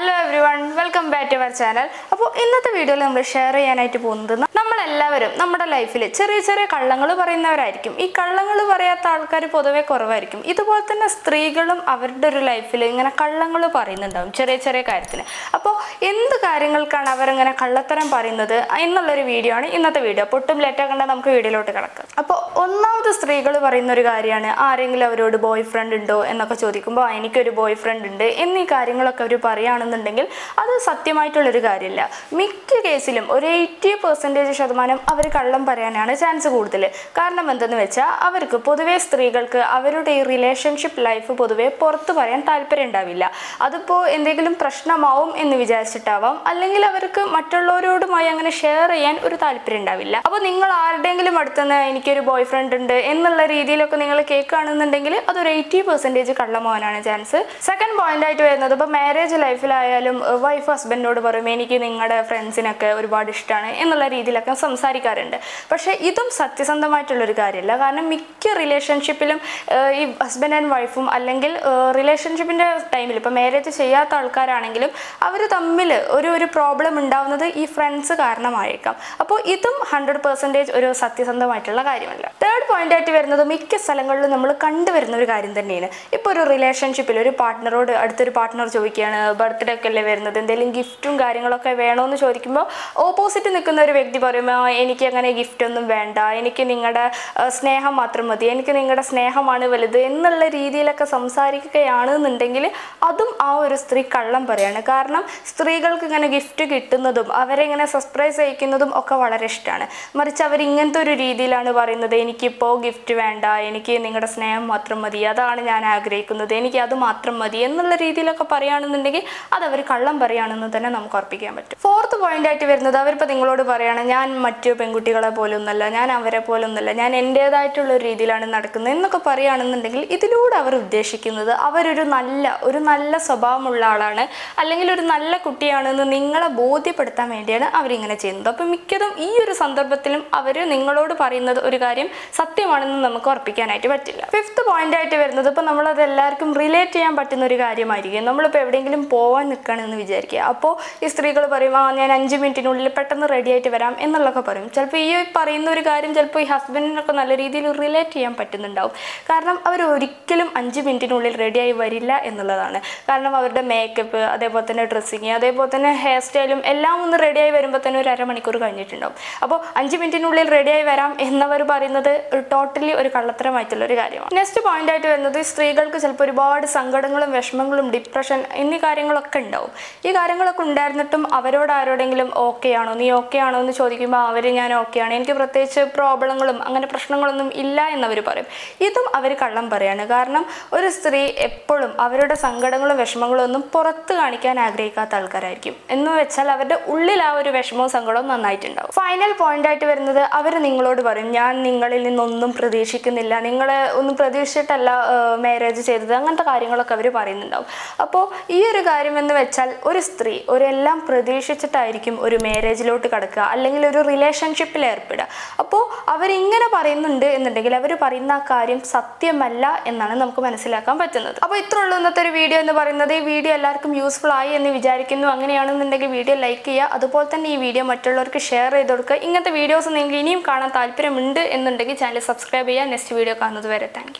hello everyone welcome back to our channel അപ്പോൾ ഇന്നത്തെ വീഡിയോയിൽ നമ്മൾ ഷെയർ ചെയ്യാനായിട്ട് പോകുന്നത് നമ്മളെല്ലാവരും നമ്മുടെ ലൈഫിൽ ചെറിയ ചെറിയ കള്ളങ്ങൾ പറയുന്നവരായിരിക്കും ഈ കള്ളങ്ങൾ പറയാത്ത ആൾക്കാർ പൊതുവെ കുറവായിരിക്കും ഇതുപോലെ തന്നെ സ്ത്രീകളും അവരുടെ ഒരു ലൈഫിൽ ഇങ്ങനെ കള്ളങ്ങൾ പറയുന്നുണ്ടാവും ചെറിയ ചെറിയ കാര്യത്തിന് അപ്പോൾ എന്ത് കാര്യങ്ങൾക്കാണ് അവരിങ്ങനെ കള്ളത്തരം പറയുന്നത് എന്നുള്ളൊരു വീഡിയോ ആണ് ഇന്നത്തെ വീഡിയോ അപ്പോൾ ഒട്ടും ലേറ്റാക്കണ്ട നമുക്ക് വീഡിയോയിലോട്ട് കിടക്കാം അപ്പോൾ ഒന്നാമത് സ്ത്രീകൾ പറയുന്ന ഒരു കാര്യമാണ് ആരെങ്കിലും അവരോട് ബോയ് ഫ്രണ്ട് ഉണ്ടോ എന്നൊക്കെ ചോദിക്കുമ്പോൾ "ആ, എനിക്കൊരു ബോയ് ഫ്രണ്ട് ഉണ്ട് എന്നീ കാര്യങ്ങളൊക്കെ അവർ പറയുകയാണെന്നുണ്ടെങ്കിൽ അത് സത്യമായിട്ടുള്ളൊരു കാര്യമില്ല മിക്ക കേസിലും ഒരു എയ്റ്റി പെർസെൻറ്റേജ് ശതമാനം അവർ കള്ളം പറയാനാണ് ചാൻസ് കൂടുതൽ കാരണം എന്തെന്ന് വെച്ചാൽ അവർക്ക് പൊതുവേ സ്ത്രീകൾക്ക് അവരുടെ ഈ റിലേഷൻഷിപ്പ് ലൈഫ് പൊതുവേ പുറത്ത് പറയാൻ താല്പര്യം ഉണ്ടാവില്ല അതിപ്പോൾ എന്തെങ്കിലും പ്രശ്നമാവും എന്ന് വിചാരിച്ചിട്ടാവാം അല്ലെങ്കിൽ അവർക്ക് മറ്റുള്ളവരോടുമായി അങ്ങനെ ഷെയർ ചെയ്യാൻ ഒരു താല്പര്യം ഉണ്ടാവില്ല അപ്പോൾ നിങ്ങൾ ആരുടെയെങ്കിലും അടുത്തുനിന്ന് എനിക്കൊരു ബോയ് ഫ്രണ്ട് ഉണ്ട് എന്നുള്ള രീതിയിലൊക്കെ നിങ്ങൾ കേൾക്കുകയാണെന്നുണ്ടെങ്കിൽ അതൊരു എയ്റ്റി പെർസെൻറ്റേജ് കള്ളമാവാനാണ് ചാൻസ് സെക്കൻഡ് പോയിന്റ് ആയിട്ട് വരുന്നത് ഇപ്പോൾ മാരേജ് ലൈഫിലായാലും വൈഫ് ഹസ്ബൻഡിനോട് പറയും എനിക്ക് നിങ്ങളുടെ ഫ്രണ്ട്സിനൊക്കെ ഒരുപാട് ഇഷ്ടമാണ് എന്നുള്ള രീതിയിലൊക്കെ സംസാരിക്കാറുണ്ട് പക്ഷേ ഇതും സത്യസന്ധമായിട്ടുള്ളൊരു കാര്യമല്ല കാരണം മിക്ക റിലേഷൻഷിപ്പിലും ഈ ഹസ്ബൻഡ് ആൻഡ് വൈഫും അല്ലെങ്കിൽ റിലേഷൻഷിപ്പിൻ്റെ ടൈമിൽ ഇപ്പോൾ മാരേജ് ചെയ്യാത്ത ആൾക്കാരാണെങ്കിലും അവർ തമ്മിൽ ഒരു ഒരു പ്രോബ്ലം ഉണ്ടാവുന്നത് ഈ ഫ്രണ്ട്സ് കാരണമായേക്കാം അപ്പോൾ ഇതും ഹൺഡ്രഡ് പെർസെൻറ്റേജ് ഒരു സത്യസന്ധമായിട്ടുള്ള കാര്യമല്ല തേർഡ് പോയിന്റ് ആയിട്ട് വരുന്നത് മിക്ക സ്ഥലങ്ങളിലും നമ്മൾ കണ്ടുവരുന്ന ഒരു കാര്യം തന്നെയാണ് ഇപ്പോൾ ഒരു റിലേഷൻഷിപ്പിൽ ഒരു പാർട്ട്ണറോട് അടുത്തൊരു പാർട്ട്ണർ ചോദിക്കുകയാണ് ബർത്ത്ഡേ ഒക്കെ അല്ലേ വരുന്നത് എന്തെങ്കിലും ഗിഫ്റ്റും കാര്യങ്ങളൊക്കെ വേണമെന്ന് ചോദിക്കുമ്പോൾ ഓപ്പോസിറ്റ് നിൽക്കുന്ന ഒരു വ്യക്തി പറയും "ആ, എനിക്ക് അങ്ങനെ ഗിഫ്റ്റ് ഒന്നും വേണ്ട എനിക്ക് നിങ്ങളുടെ സ്നേഹം മാത്രം മതി എനിക്ക് നിങ്ങളുടെ സ്നേഹമാണ് വലുത് എന്നുള്ള രീതിയിലൊക്കെ സംസാരിക്കുകയാണെന്നുണ്ടെങ്കിൽ അതും ആ ഒരു സ്ത്രീ കള്ളം പറയാണ് കാരണം സ്ത്രീകൾക്ക് ഇങ്ങനെ ഗിഫ്റ്റ് കിട്ടുന്നതും അവരെ ഇങ്ങനെ സർപ്രൈസ് അയക്കുന്നതും ഒക്കെ വളരെ ഇഷ്ടമാണ് മറിച്ച് അവർ ഇങ്ങനത്തെ ഒരു രീതിയിലാണ് പറയുന്നത് എനിക്കിപ്പോൾ ഗിഫ്റ്റ് വേണ്ട എനിക്ക് നിങ്ങളുടെ സ്നേഹം മാത്രം മതി അതാണ് ഞാൻ ആഗ്രഹിക്കുന്നത് എനിക്ക് അത് മാത്രം മതി എന്നുള്ള രീതിയിലൊക്കെ പറയുകയാണെന്നുണ്ടെങ്കിൽ അത് അവർ കള്ളം പറയുകയാണെന്ന് തന്നെ നമുക്ക് ഉറപ്പിക്കാൻ പറ്റും ഫോർത്ത് പോയിന്റ് ആയിട്ട് വരുന്നത് അവരിപ്പോൾ നിങ്ങളോട് പറയുകയാണ് ഞാൻ മറ്റു പെൺകുട്ടികളെ പോലൊന്നല്ല ഞാൻ അവരെ പോലൊന്നല്ല ഞാൻ എൻ്റേതായിട്ടുള്ള ഒരു രീതിയിലാണ് നടക്കുന്നത് എന്നൊക്കെ പറയുകയാണെന്നുണ്ടെങ്കിൽ ഇതിലൂടെ അവർ ഉദ്ദേശിക്കുന്നത് അവരൊരു നല്ല ഒരു നല്ല സ്വഭാവമുള്ള ആളാണ് അല്ലെങ്കിൽ ഒരു നല്ല കുട്ടിയാണെന്ന് നിങ്ങളെ ബോധ്യപ്പെടുത്താൻ വേണ്ടിയാണ് അവരിങ്ങനെ ചെയ്യുന്നത് അപ്പം മിക്കതും ഈ ഒരു സന്ദർഭത്തിലും അവർ നിങ്ങളോട് പറയുന്നത് ഒരു കാര്യം സത്യമാണെന്ന് നമുക്ക് ഉറപ്പിക്കാനായിട്ട് പറ്റില്ല ഫിഫ്ത്ത് പോയിന്റ് ആയിട്ട് വരുന്നത് ഇപ്പോൾ നമ്മളത് എല്ലാവർക്കും റിലേറ്റ് ചെയ്യാൻ പറ്റുന്ന ഒരു കാര്യമായിരിക്കും നമ്മളിപ്പോൾ എവിടെയെങ്കിലും പോകാൻ നിൽക്കുകയാണെന്ന് വിചാരിക്കുക അപ്പോൾ ഈ സ്ത്രീകൾ പറയും ആ ഞാൻ അഞ്ച് മിനിറ്റിനുള്ളിൽ പെട്ടെന്ന് റെഡി ആയിട്ട് വരാം എന്നുള്ളതൊക്കെ പറയും ചിലപ്പോൾ ഈ പറയുന്ന ഒരു കാര്യം ചിലപ്പോൾ ഈ ഹസ്ബൻഡിനൊക്കെ നല്ല രീതിയിൽ റിലേറ്റ് ചെയ്യാൻ പറ്റുന്നുണ്ടാവും കാരണം അവർ ഒരിക്കലും അഞ്ച് മിനിറ്റിനുള്ളിൽ റെഡിയായി വരില്ല എന്നുള്ളതാണ് കാരണം അവരുടെ മേക്കപ്പ് അതേപോലെ തന്നെ ഡ്രസ്സിങ് അതേപോലെ തന്നെ ഹെയർ സ്റ്റൈലും എല്ലാം ഒന്ന് റെഡിയായി വരുമ്പോൾ തന്നെ ഒരു അരമണിക്കൂർ കഴിഞ്ഞിട്ടുണ്ടാവും അപ്പോൾ അഞ്ച് മിനിറ്റിനുള്ളിൽ റെഡിയായി വരാം എന്നവർ പറയുന്നത് ടോട്ടലി ഒരു കള്ളത്തരമായിട്ടുള്ള ഒരു കാര്യമാണ് നെക്സ്റ്റ് പോയിന്റ് ആയിട്ട് വരുന്നത് സ്ത്രീകൾക്ക് ചിലപ്പോൾ ഒരുപാട് സങ്കടങ്ങളും വിഷമങ്ങളും ഡിപ്രഷൻ എന്നീ കാര്യങ്ങളൊക്കെ ഉണ്ടാവും ഈ കാര്യങ്ങളൊക്കെ ഉണ്ടായിരുന്നിട്ടും അവരോട് ആരോടെങ്കിലും ഓക്കെ ആണോ നീ ഓക്കെ ആണോ എന്ന് ചോദിക്കുമ്പോൾ അവർ ഞാൻ ഓക്കെ ആണ് എനിക്ക് പ്രത്യേകിച്ച് പ്രോബ്ലങ്ങളും അങ്ങനെ പ്രശ്നങ്ങളൊന്നും ഇല്ല എന്നവർ പറയും ഇതും അവർ കള്ളം പറയാണ് കാരണം ഒരു സ്ത്രീ എപ്പോഴും അവരുടെ സങ്കടങ്ങളും വിഷമങ്ങളും ഒന്നും പുറത്ത് കാണിക്കാൻ ആഗ്രഹിക്കാത്ത ആൾക്കാരായിരിക്കും എന്ന് വെച്ചാൽ അവരുടെ ഉള്ളിൽ ആ ഒരു വിഷമവും സങ്കടവും നന്നായിട്ടുണ്ടാവും ഫൈനൽ പോയിന്റ് ആയിട്ട് വരുന്നത് അവർ നിങ്ങളോട് പറയും ഞാൻ നിങ്ങളിൽ നിന്നൊന്നും പ്രതീക്ഷിക്കുന്നില്ല നിങ്ങളെ ഒന്നും പ്രതീക്ഷിച്ചിട്ടല്ല മാരേജ് ചെയ്തത് അങ്ങനത്തെ കാര്യങ്ങളൊക്കെ അവർ പറയുന്നുണ്ടാവും അപ്പോൾ ഈ ഒരു കാര്യം എന്ന് വെച്ചാൽ ഒരു സ്ത്രീ ഒരു എല്ലാം പ്രതീക്ഷിച്ചിട്ടായിരിക്കും ഒരു മാരേജിലോട്ട് കടക്കുക അല്ലെങ്കിൽ ഒരു റിലേഷൻഷിപ്പിൽ ഏർപ്പെടുക അപ്പോൾ അവരിങ്ങനെ പറയുന്നുണ്ട് എന്നുണ്ടെങ്കിൽ അവർ പറയുന്ന ആ കാര്യം സത്യമല്ല എന്നാണ് നമുക്ക് മനസ്സിലാക്കാൻ പറ്റുന്നത് അപ്പോൾ ഇത്ര ഉള്ളൂ ഇന്നത്തെ ഒരു വീഡിയോ എന്ന് പറയുന്നത് ഈ വീഡിയോ എല്ലാവർക്കും യൂസ്ഫുൾ ആയി എന്ന് വിചാരിക്കുന്നു അങ്ങനെയാണെന്നുണ്ടെങ്കിൽ വീഡിയോ ലൈക്ക് ചെയ്യുക അതുപോലെ തന്നെ ഈ വീഡിയോ മറ്റുള്ളവർക്ക് ഷെയർ ചെയ്ത് കൊടുക്കുക ഇങ്ങനത്തെ വീഡിയോസ് നിങ്ങൾക്ക് ഇനിയും കാണാൻ താല്പര്യമുണ്ട് എന്നുണ്ടെങ്കിൽ ചാനൽ സബ്സ്ക്രൈബ് ചെയ്യുക നെക്സ്റ്റ് വീഡിയോ കാണുന്നത് വരെ താങ്ക്